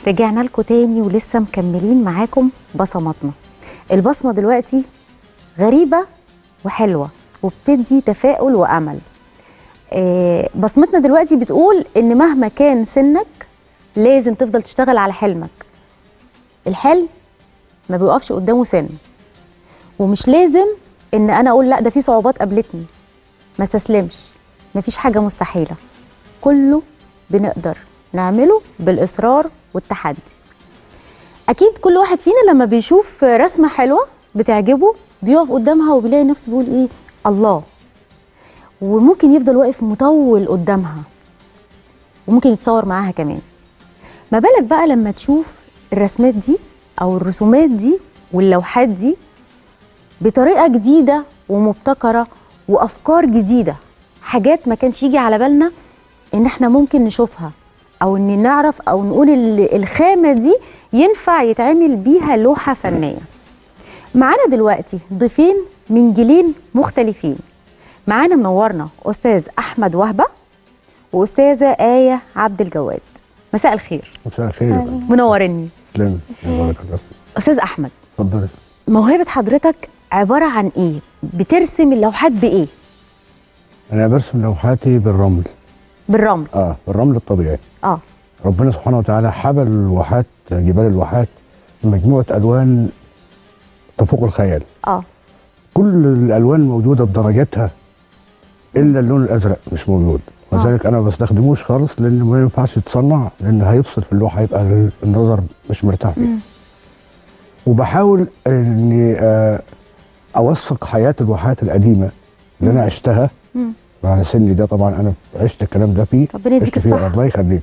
رجعنا لكم تاني ولسه مكملين معاكم بصماتنا البصمه دلوقتي غريبه وحلوه وبتدي تفاؤل وامل آه، بصمتنا دلوقتي بتقول ان مهما كان سنك لازم تفضل تشتغل على حلمك الحلم ما بيوقفش قدامه سن ومش لازم ان انا اقول لا ده في صعوبات قابلتني ما استسلمش مفيش حاجه مستحيله كله بنقدر نعمله بالاصرار والتحدي اكيد كل واحد فينا لما بيشوف رسمه حلوه بتعجبه بيقف قدامها وبيلاقي نفسه بيقول ايه الله وممكن يفضل واقف مطول قدامها وممكن يتصور معاها كمان ما بالك بقى لما تشوف الرسمات دي او الرسومات دي واللوحات دي بطريقه جديده ومبتكره وافكار جديده حاجات ما كانش يجي على بالنا ان احنا ممكن نشوفها او ان نعرف او نقول ال- الخامه دي ينفع يتعمل بيها لوحه فنيه معانا دلوقتي ضيفين من جيلين مختلفين معانا منورنا استاذ احمد وهبه واستاذه ايه عبد الجواد مساء الخير مساء الخير منورني تسلم بارك الله استاذ احمد اتفضلي موهبه حضرتك عباره عن ايه بترسم اللوحات بايه انا برسم لوحاتي بالرمل بالرمل اه بالرمل الطبيعي اه ربنا سبحانه وتعالى حبل الواحات جبال الواحات بمجموعه الوان تفوق الخيال اه كل الالوان موجوده بدرجاتها الا اللون الازرق مش موجود وذلك انا ما بستخدموش خالص لان ما ينفعش يتصنع لان هيفصل في اللوحه يبقى النظر مش مرتاح فيه وبحاول اني آه، اوثق حياه الواحات القديمه اللي انا عشتها مم. على سني ده طبعا انا عشت الكلام ده فيه ربنا يديك عشت فيه، الصحة. الله يخليك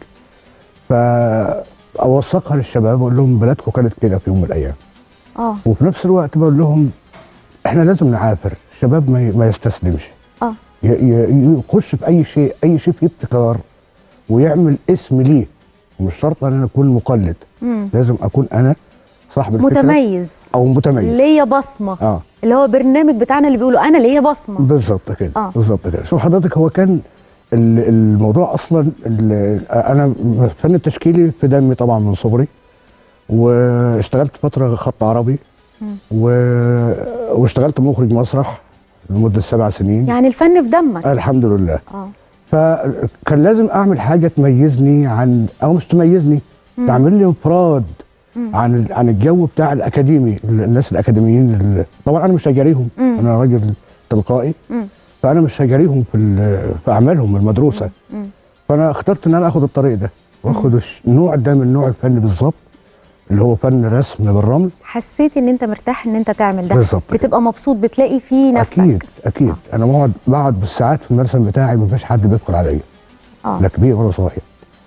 فاوثقها للشباب اقول لهم بلادكم كانت كده في يوم من الايام اه وفي نفس الوقت بقول لهم احنا لازم نعافر الشباب ما ي- ما يستسلمش اه ي- ي- يخش في اي شيء اي شيء فيه ابتكار ويعمل اسم ليه مش شرط ان انا اكون مقلد مم. لازم اكون انا صاحب الفكره متميز او متميز ليا بصمه اه اللي هو برنامج بتاعنا اللي بيقولوا انا ليا بصمه بالظبط كده آه. بالظبط كده شوف حضرتك هو كان ال- الموضوع اصلا ال- انا الفن التشكيلي في دمي طبعا من صغري واشتغلت فتره خط عربي و... واشتغلت مخرج مسرح لمده سبع سنين يعني الفن في دمك الحمد لله اه فكان لازم اعمل حاجه تميزني عن او مش تميزني تعمل لي انفراد عن ال- عن الجو بتاع الاكاديمي الناس الاكاديميين اللي طبعا انا مش هجاريهم مم. انا راجل تلقائي مم. فانا مش هجاريهم في ال- في اعمالهم المدروسه مم. فانا اخترت ان انا اخد الطريق ده واخد الش- النوع ده من نوع الفن بالظبط اللي هو فن رسم بالرمل حسيت ان انت مرتاح ان انت تعمل ده بالظبط كده. بتبقى مبسوط بتلاقي فيه نفسك اكيد اكيد انا بقعد بقعد بالساعات في المرسم بتاعي مفيش حد بيدخل عليا اه لا كبير ولا صغير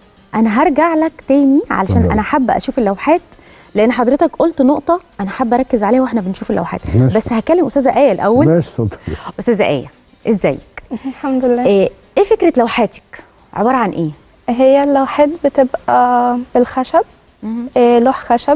انا هرجع لك تاني علشان اتفضل. انا حابه اشوف اللوحات لان حضرتك قلت نقطه انا حابه اركز عليها واحنا بنشوف اللوحات ماشي. بس هكلم استاذه ايه الاول ماشي اتفضل استاذه ايه ازيك الحمد لله ايه ايه فكره لوحاتك عباره عن ايه هي اللوحات بتبقى بالخشب إيه، لوح خشب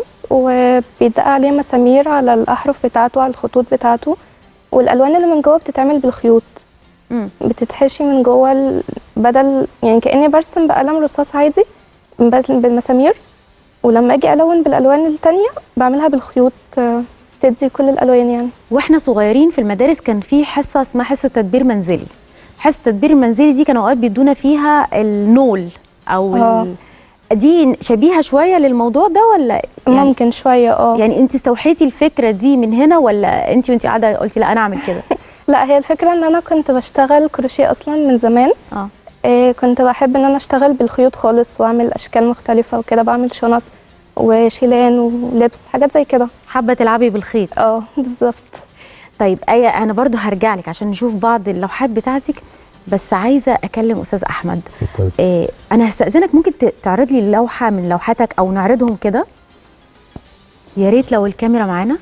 وبيدق عليه مسامير على الأحرف بتاعته على الخطوط بتاعته والألوان اللي من جوه بتتعمل بالخيوط مم. بتتحشي من جوه ال- بدل يعني كأني برسم بقلم رصاص عادي بس بالمسامير ولما أجي ألون بالألوان التانية بعملها بالخيوط آه، تدي كل الألوان يعني واحنا صغيرين في المدارس كان في حصه اسمها حصه تدبير منزلي حصه التدبير المنزلي دي كانوا اوقات بيدونا فيها النول او آه. ال... دي شبيهه شويه للموضوع ده ولا يعني ممكن شوية اه يعني انت استوحيتي الفكره دي من هنا ولا انت وانت قاعده قلتي لا انا اعمل كده لا هي الفكرة ان انا كنت بشتغل كروشيه اصلا من زمان اه إيه كنت بحب ان انا اشتغل بالخيوط خالص واعمل اشكال مختلفة وكده بعمل شنط وشيلان ولبس حاجات زي كده حابه تلعبي بالخيط اه بالظبط طيب ايه انا برضو هرجع لك عشان نشوف بعض اللوحات بتاعتك بس عايزه اكلم استاذ احمد اتفضل. إيه انا هستاذنك ممكن ت- تعرض لي لوحه من لوحاتك او نعرضهم كده يا ريت لو الكاميرا معانا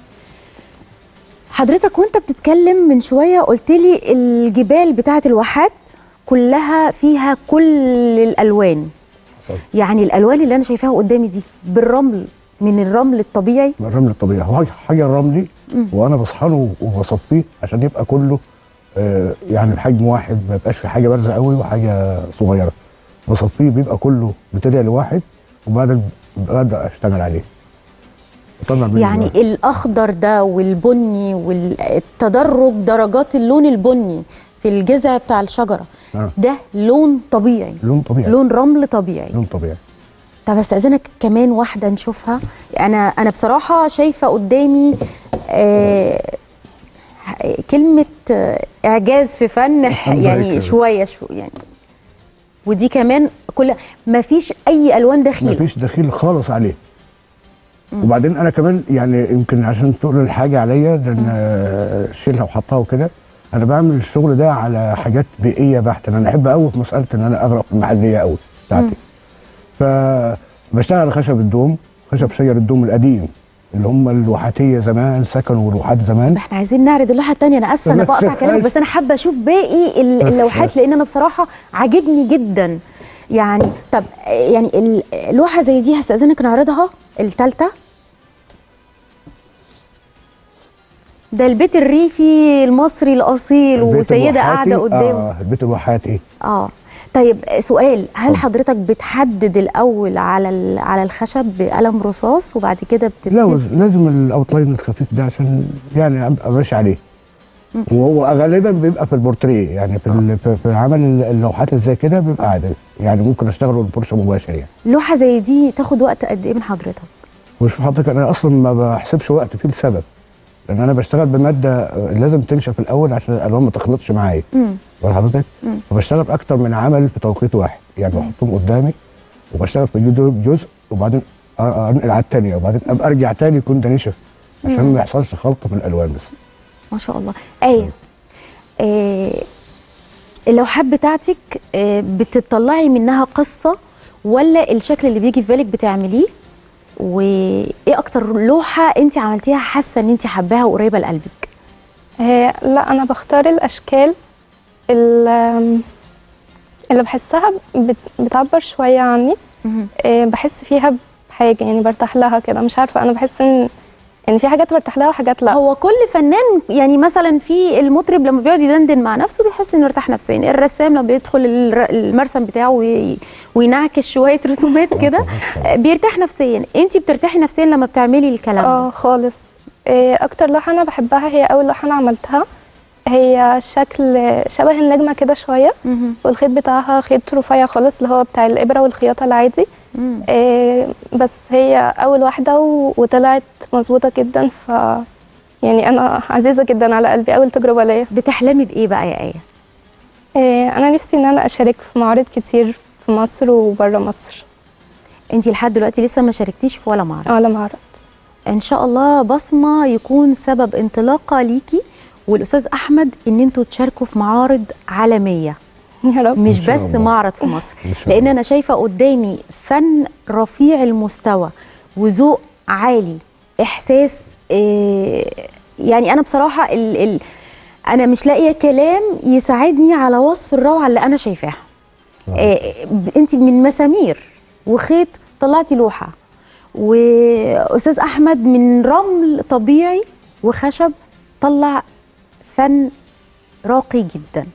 حضرتك وانت بتتكلم من شويه قلت لي الجبال بتاعه الواحات كلها فيها كل الالوان طبعا. يعني الالوان اللي انا شايفاها قدامي دي بالرمل من الرمل الطبيعي الرمل الطبيعي هو حاجه الرملي مم. وانا بصحنه وبصفيه عشان يبقى كله آه، يعني الحجم واحد ما يبقاش في حاجه بارزه قوي وحاجه صغيره بصفيه بيبقى كله ماتيريال واحد وبعدين ببدا اشتغل عليه بطلع منه يعني بقى. الاخضر ده والبني والتدرج درجات اللون البني في الجذع بتاع الشجره آه. ده لون طبيعي لون طبيعي لون رمل طبيعي لون طبيعي طب استاذنك كمان واحده نشوفها انا انا بصراحه شايفه قدامي آه كلمه آه، اعجاز في فن ح- الله يعني يكرمك. شويه شو يعني ودي كمان كل ما فيش اي الوان دخيل مفيش دخيل خالص عليه وبعدين انا كمان يعني يمكن عشان تقول الحاجه عليا لان آه، شيلها وحطها وكده انا بعمل الشغل ده على حاجات بيئيه بحته انا احب قوي في مساله ان انا اغرق في المحليه قوي بتاعتي فبشتغل على خشب الدوم خشب شجر الدوم القديم اللي هم الواحاتيه زمان سكنوا الواحات زمان احنا عايزين نعرض اللوحه الثانيه انا اسفه انا لا، بقطع شوف، كلامك عايز- بس انا حابه اشوف باقي ال- لا، اللوحات شوف. لان انا بصراحه عاجبني جدا يعني طب آه، يعني ال- اللوحه زي دي هستاذنك نعرضها الثالثه ده البيت الريفي المصري الاصيل البيت وسيده الواحاتي، قاعده قدامه اه البيت الواحاتي اه طيب سؤال هل اتفضل. حضرتك بتحدد الاول على ال- على الخشب بقلم رصاص وبعد كده بتبتدي لا وز- لازم الاوتلاين الخفيف ده عشان يعني ابقى ماشي عليه وهو غالبا بيبقى في البورتريه يعني في ال- في- في عمل اللوحات اللي زي كده بيبقى عادي يعني ممكن اشتغله بالفرشه مباشر يعني لوحه زي دي تاخد وقت قد ايه من حضرتك مش حضرتك انا اصلا ما بحسبش وقت فيه لسبب لان انا بشتغل بماده لازم تنشف الاول عشان الالوان ما تخلطش معايا امم واخد حضرتك مم. فبشتغل اكتر من عمل في توقيت واحد يعني بحطهم قدامي وبشتغل في جزء جزء وبعدين أ- انقل على الثانيه وبعدين ابقى ارجع تاني يكون ده نشف عشان ما يحصلش خلط في الالوان بس ما شاء الله آية آه اللوحات بتاعتك آه بتطلعي منها قصة ولا الشكل اللي بيجي في بالك بتعمليه وايه اكتر لوحة انت عملتيها حاسة ان انت حباها وقريبة لقلبك آه، لا انا بختار الاشكال ال- اللي بحسها بت- بتعبر شويه عني آه، بحس فيها بحاجه يعني برتاح لها كده مش عارفه انا بحس ان ان في حاجات برتاح لها وحاجات لا هو كل فنان يعني مثلا في المطرب لما بيقعد يدندن مع نفسه بيحس انه ارتاح نفسيا الرسام لما بيدخل الر- المرسم بتاعه وي- وينعكس شويه رسومات كده آه، بيرتاح نفسيا انت بترتاحي نفسيا لما بتعملي الكلام اه ده خالص آه، اكتر لوحه انا بحبها هي اول لوحه انا عملتها هي شكل شبه النجمه كده شويه مهم. والخيط بتاعها خيط رفيع خالص اللي هو بتاع الابره والخياطه العادي مم. آه، بس هي اول واحده و- وطلعت مظبوطه جدا ف يعني انا عزيزه جدا على قلبي اول تجربه ليا بتحلمي بايه بقى يا ايه آه، انا نفسي ان انا اشارك في معارض كتير في مصر وبره مصر انت لحد دلوقتي لسه ما شاركتيش في ولا معرض ولا معرض ان شاء الله بصمه يكون سبب انطلاقه ليكي والاستاذ احمد ان انتوا تشاركوا في معارض عالميه يا رب مش إن شاء بس الله. معرض في مصر إن شاء لان الله. انا شايفه قدامي فن رفيع المستوى وذوق عالي احساس إيه يعني انا بصراحه ال ال انا مش لاقيه كلام يساعدني على وصف الروعه اللي انا شايفاها إيه انت من مسامير وخيط طلعتي لوحه واستاذ احمد من رمل طبيعي وخشب طلع فن راقي جدا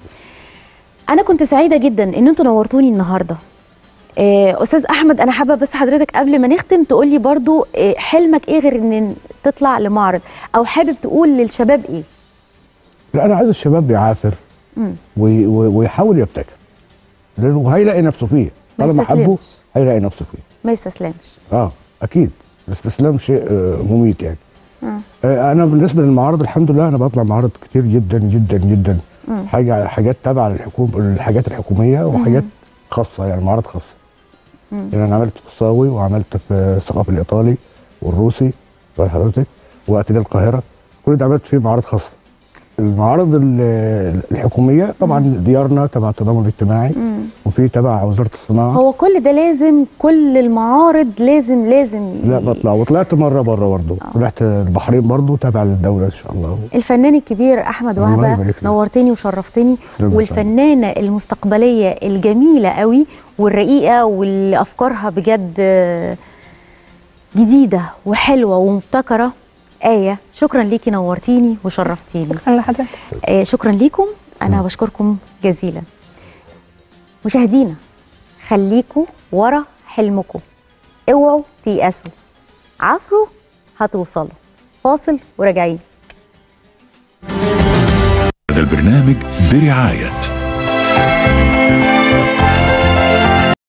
انا كنت سعيده جدا ان انتوا نورتوني النهارده آه، استاذ احمد انا حابه بس حضرتك قبل ما نختم تقولي برضو آه، حلمك ايه غير ان تطلع لمعرض او حابب تقول للشباب ايه لا انا عايز الشباب يعافر مم. وي- وي- ويحاول يبتكر لانه هيلاقي نفسه فيه ما طالما حبه يستسلمش. هيلاقي نفسه فيه ما يستسلمش اه اكيد الاستسلام شيء آه، مميت يعني آه. آه، انا بالنسبه للمعارض الحمد لله انا بطلع معارض كتير جدا جدا جدا مم. حاجه حاجات تابعه للحكومه الحاجات الحكوميه وحاجات خاصه يعني معارض خاصه مم. يعني انا عملت في الصاوي وعملت في الثقافي الايطالي والروسي واخد حضرتك واتيليه القاهره كل ده عملت فيه معارض خاصه المعارض ال- الحكوميه طبعا ديارنا تبع التضامن الاجتماعي مم. وفي تبع وزاره الصناعه هو كل ده لازم كل المعارض لازم لازم لا بطلع وطلعت مره بره برضه طلعت البحرين برضه تابع للدوله ان شاء الله الفنان الكبير احمد الله وهبه يبارك فيك. نورتني وشرفتني تسلم يا والفنانه المستقبليه الجميله قوي والرقيقه واللي افكارها بجد آه، جديده وحلوه ومبتكره ايه شكرا ليكي نورتيني وشرفتيني شكرا لحضرتك آه، شكرا ليكم انا بشكركم جزيلا مشاهدينا خليكوا ورا حلمكم اوعوا تيأسوا عفروا هتوصلوا فاصل وراجعين هذا البرنامج برعاية